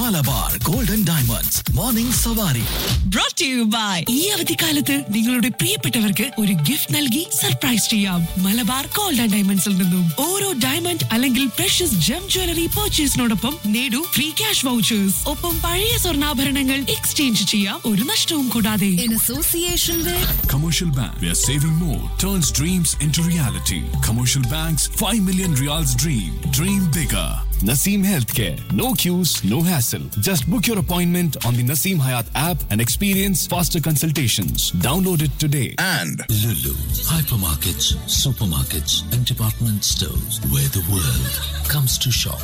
Malabar golden diamonds morning സവാരി brought to you by ഈ അവധിക്കാലത്ത് നിങ്ങളുടെ പ്രിയപ്പെട്ടവർക്ക് ഒരു ഗിഫ്റ്റ് നൽകി സർപ്രൈസ് ചെയ്യാം മലബാർ ഗോൾഡ് ആൻഡ് ഡയമണ്ട്സിൽ നിന്നും ഓരോ ഡയമണ്ട് അല്ലെങ്കിൽ പ്രഷ്യസ് ജം ജ്വല്ലറി പർച്ചേസിനോടൊപ്പം നേടൂ ഫ്രീ ക്യാഷ് വൗച്ചേഴ്സ് ഒപ്പം പഴയ സ്വർണ്ണാഭരണങ്ങൾ എക്സ്ചേഞ്ച് ചെയ്യാം ഒരു നഷ്ടവും കൂടാതെ in association with Commercial Bank, where saving more turns dreams into reality. Commercial Bank's 5 million reals dream. Dream bigger. Naseem Healthcare. No queues, no hassle. Just book your appointment on the Naseem Hayat app and experience faster consultations. Download it today. and Lulu hypermarkets, supermarkets, and department stores where the world comes to shop.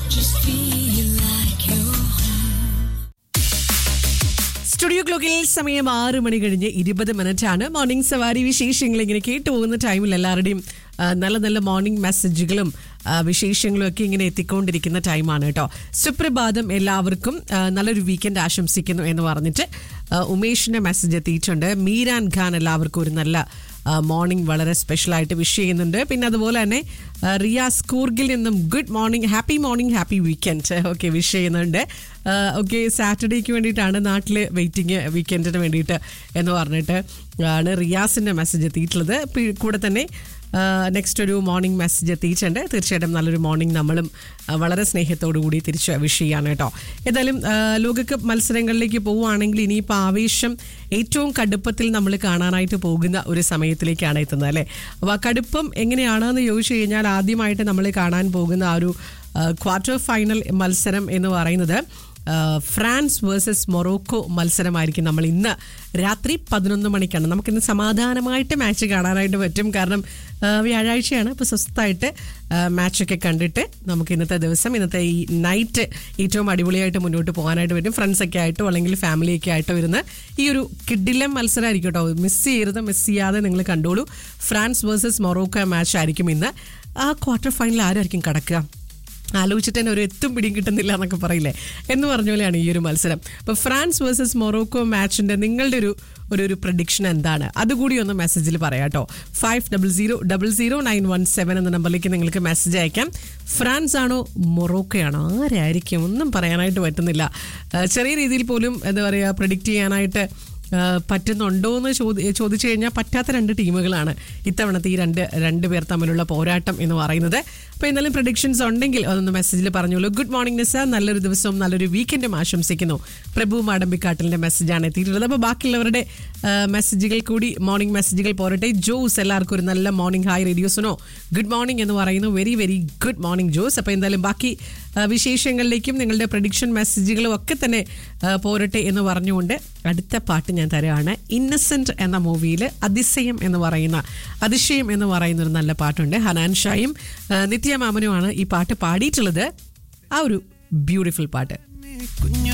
Studio ക്ലോക്കിൽ സമയം ആറ് മണി കഴിഞ്ഞ് ഇരുപത് minute ആണ് morning സവാരി വിശേഷങ്ങൾ ഇങ്ങനെ കേട്ടു പോകുന്ന ടൈമിൽ എല്ലാവരുടെയും ആ, നല്ല നല്ല മോർണിംഗ് മെസ്സേജുകളും ആ, വിശേഷങ്ങളും ഒക്കെ ഇങ്ങനെ എത്തിക്കൊണ്ടിരിക്കുന്ന ടൈമാണ് കേട്ടോ സുപ്രഭാതം എല്ലാവർക്കും ആ, നല്ലൊരു വീക്കെൻഡ് ആശംസിക്കുന്നു എന്ന് പറഞ്ഞിട്ട് ആ, ഉമേഷിന്റെ മെസ്സേജ് എത്തിയിട്ടുണ്ട് മീരാൻ ഖാൻ എല്ലാവർക്കും ഒരു നല്ല മോർണിംഗ് വളരെ സ്പെഷ്യലായിട്ട് വിഷ് ചെയ്യുന്നുണ്ട് പിന്നെ അതുപോലെ തന്നെ ആ, റിയാസ് കൂർഗിൽ നിന്നും good morning happy morning happy weekend okay wish ചെയ്യുന്നുണ്ട് ഓക്കെ സാറ്റർഡേക്ക് വേണ്ടിയിട്ടാണ് നാട്ടിൽ വെയിറ്റിംഗ് വീക്കെൻഡിന് വേണ്ടിയിട്ട് എന്ന് പറഞ്ഞിട്ട് ആണ് റിയാസിൻ്റെ മെസ്സേജ് എത്തിയിട്ടുള്ളത് പി- കൂടെ തന്നെ നെക്സ്റ്റ് ഒരു മോർണിംഗ് മെസ്സേജ് എത്തിയിട്ടുണ്ട് തീർച്ചയായിട്ടും നല്ലൊരു മോർണിംഗ് നമ്മളും ആ, വളരെ സ്നേഹത്തോടു കൂടി തിരിച്ച് വിഷ് ചെയ്യാണ് കേട്ടോ ഏതായാലും ആ, ലോകകപ്പ് മത്സരങ്ങളിലേക്ക് പോവുകയാണെങ്കിൽ ഇനിയിപ്പോൾ ആവേശം ഏറ്റവും കടുപ്പത്തിൽ നമ്മൾ കാണാനായിട്ട് പോകുന്ന ഒരു സമയത്തിലേക്കാണ് എത്തുന്നത് അല്ലേ അപ്പോൾ ആ കടുപ്പം എങ്ങനെയാണെന്ന് ചോദിച്ചു കഴിഞ്ഞാൽ ആദ്യമായിട്ട് നമ്മൾ കാണാൻ പോകുന്ന ആ ഒരു ക്വാർട്ടർ ഫൈനൽ മത്സരം എന്ന് പറയുന്നത് ആ, ഫ്രാൻസ് വേഴ്സസ് മൊറോക്കോ മത്സരമായിരിക്കും നമ്മൾ ഇന്ന് രാത്രി പതിനൊന്ന് മണിക്കാണ് നമുക്കിന്ന് സമാധാനമായിട്ട് മാച്ച് കാണാനായിട്ട് പറ്റും കാരണം ആ, വ്യാഴാഴ്ചയാണ് അപ്പോൾ സ്വസ്ഥമായിട്ട് ആ, മാച്ചൊക്കെ കണ്ടിട്ട് നമുക്ക് ഇന്നത്തെ ദിവസം ഇന്നത്തെ ഈ നൈറ്റ് ഏറ്റവും അടിപൊളിയായിട്ട് മുന്നോട്ട് പോകാനായിട്ട് പറ്റും ഫ്രണ്ട്സൊക്കെ ആയിട്ടോ അല്ലെങ്കിൽ ഫാമിലിയൊക്കെ ആയിട്ടോ ഇരുന്ന് ഈ ഒരു കിഡിലം മത്സരമായിരിക്കും കേട്ടോ മിസ് ചെയ്യരുത് മിസ് ചെയ്യാതെ നിങ്ങൾ കണ്ടോളൂ ഫ്രാൻസ് വേഴ്സസ് മൊറോക്കോ മാച്ച് ആയിരിക്കും ഇന്ന് ആ ക്വാർട്ടർ ഫൈനൽ ആരായിരിക്കും കടക്കുക ആലോചിച്ചിട്ട് തന്നെ ഒരു എത്തും പിടിയും കിട്ടുന്നില്ല എന്നൊക്കെ പറയില്ലേ എന്ന് പറഞ്ഞ പോലെയാണ് ഈ ഒരു മത്സരം അപ്പോൾ ഫ്രാൻസ് വേഴ്സസ് മൊറോക്കോ മാച്ചിന്റെ നിങ്ങളുടെ ഒരു ഒരു ഒരു പ്രഡിക്ഷൻ എന്താണ് അതുകൂടി ഒന്ന് മെസ്സേജിൽ പറയാം കേട്ടോ five double zero double zero nine one seven എന്ന നമ്പറിലേക്ക് നിങ്ങൾക്ക് മെസ്സേജ് അയക്കാം ഫ്രാൻസ് ആണോ മൊറോക്കോ ആണോ ആരായിരിക്കും ഒന്നും പറയാനായിട്ട് പറ്റുന്നില്ല ആ, ചെറിയ രീതിയിൽ പോലും എന്താ പറയുക പ്രഡിക്റ്റ് ചെയ്യാനായിട്ട് ആ, പറ്റുന്നുണ്ടോ എന്ന് ചോദി ചോദിച്ചു കഴിഞ്ഞാൽ പറ്റാത്ത രണ്ട് ടീമുകളാണ് ഇത്തവണത്തെ ഈ രണ്ട് രണ്ട് പേർ തമ്മിലുള്ള പോരാട്ടം എന്ന് പറയുന്നത് അപ്പോൾ എന്നാലും പ്രഡിക്ഷൻസ് ഉണ്ടെങ്കിൽ അതൊന്ന് മെസ്സേജിൽ പറഞ്ഞോളൂ ഗുഡ് മോർണിംഗ് നിസ നല്ലൊരു ദിവസവും നല്ലൊരു വീക്കെൻഡും ആശംസിക്കുന്നു പ്രഭു മാടമ്പിക്കാട്ടിലിൻ്റെ മെസ്സേജാണ് എത്തിയിട്ടുള്ളത് അപ്പോൾ ബാക്കിയുള്ളവരുടെ ആ, മെസ്സേജുകൾ കൂടി മോർണിംഗ് മെസ്സേജുകൾ പോരട്ടെ ജോസ് എല്ലാവർക്കും ഒരു നല്ല മോർണിംഗ് ഹായ് റേഡിയോസിനോ ഗുഡ് മോർണിംഗ് എന്ന് പറയുന്നു very very good morning Jose അപ്പോൾ എന്തായാലും ബാക്കി ആ, വിശേഷങ്ങളിലേക്കും നിങ്ങളുടെ പ്രഡിക്ഷൻ മെസ്സേജുകളും ഒക്കെ തന്നെ ആ, പോരട്ടെ എന്ന് പറഞ്ഞുകൊണ്ട് അടുത്ത പാട്ട് ഞാൻ തരുകയാണ് ഇന്നസെന്റ് എന്ന മൂവിയിൽ അതിശയം എന്ന് പറയുന്ന അതിശയം എന്ന് പറയുന്ന ഒരു നല്ല പാട്ടുണ്ട് ഹനാൻ ഷായും ആ, നിത്യ മാമനുമാണ് ഈ പാട്ട് പാടിയിട്ടുള്ളത് ആ ഒരു ബ്യൂട്ടിഫുൾ പാട്ട് കുഞ്ഞു